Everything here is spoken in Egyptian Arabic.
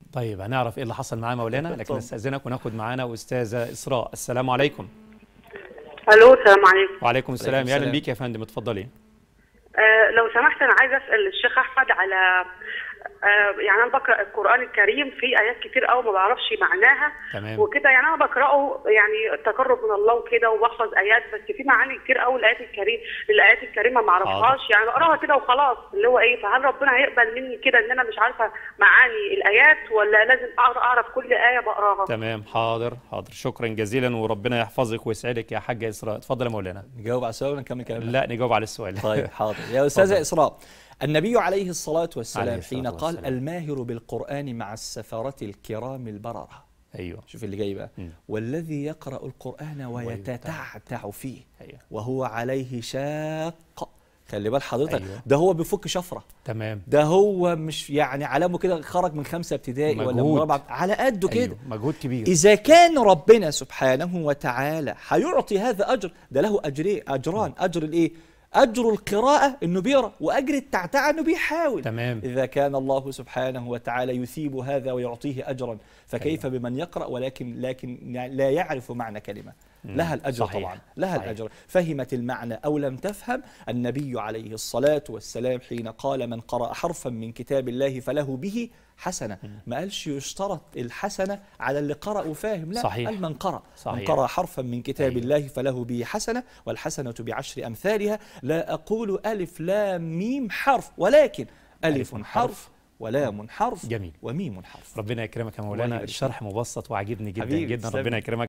طيب هنعرف ايه اللي حصل معاه مولانا لكن اتفضل. نستاذنك وناخد معانا استاذه اسراء السلام عليكم الو السلام عليكم وعليكم السلام يا اهلا السلام. بيك يا فندم اتفضلي آه لو سمحت انا عايزه اسال الشيخ احمد على آه يعني انا بقرا القران الكريم في ايات كتير قوي ما بعرفش معناها تمام. وكده يعني انا بقراه يعني تقرب من الله وكده وبحفظ ايات بس في معاني كتير قوي الايات الكريم الايات الكريمه ما اعرفهاش يعني بقراها كده وخلاص اللي هو ايه فهل ربنا هيقبل مني كده ان انا مش عارفه معاني الايات ولا لازم أعرف- اعرف كل ايه بقراها تمام حاضر حاضر شكرا جزيلا وربنا يحفظك ويسعدك يا حاجه اسراء اتفضل يا مولانا نجاوب على السؤال ونكمل كلامنا لا نجاوب على السؤال طيب حاضر يا استاذه اسراء النبي عليه الصلاه عليه والسلام الصلاة حين قال والسلام. الماهر بالقران مع السفره الكرام البرره ايوه شوف اللي جاي بقى مم. والذي يقرا القران ويتتعتع فيه أيوة. وهو عليه شاق خلي بال حضرتك أيوة. ده هو بيفك شفره تمام ده هو مش يعني علامه كده خرج من خمسه ابتدائي ولا من مجهود. رابعه على قده كده أيوه. مجهود كبير إذا كان ربنا سبحانه وتعالى هيعطي هذا أجر ده له أجرين أجران أجر الإيه؟ أجر القراءة إنه بيقرأ وأجر التعتعة إنه بيحاول تمام. إذا كان الله سبحانه وتعالى يثيب هذا ويعطيه أجرا فكيف أيوة. بمن يقرأ ولكن لكن لا يعرف معنى كلمة لها الأجر صحيح. طبعا لها صحيح. الأجر فهمت المعنى أو لم تفهم النبي عليه الصلاة والسلام حين قال من قرأ حرفا من كتاب الله فله به حسنة ما قالش يشترط الحسنة على اللي قرأ وفاهم لا صحيح. قال من قرأ من صحيح. قرأ حرفا من كتاب أيوة. الله فله به حسنة والحسنة بعشر أمثالها لا أقول ألف لام ميم حرف ولكن ألف ألف حرف ولام حرف جميل. وميم حرف ربنا يكرمك يا الله مولانا يبارك الشرح مبسط وعجبني جدا حبيبي، جدا تسلم. ربنا يكرمك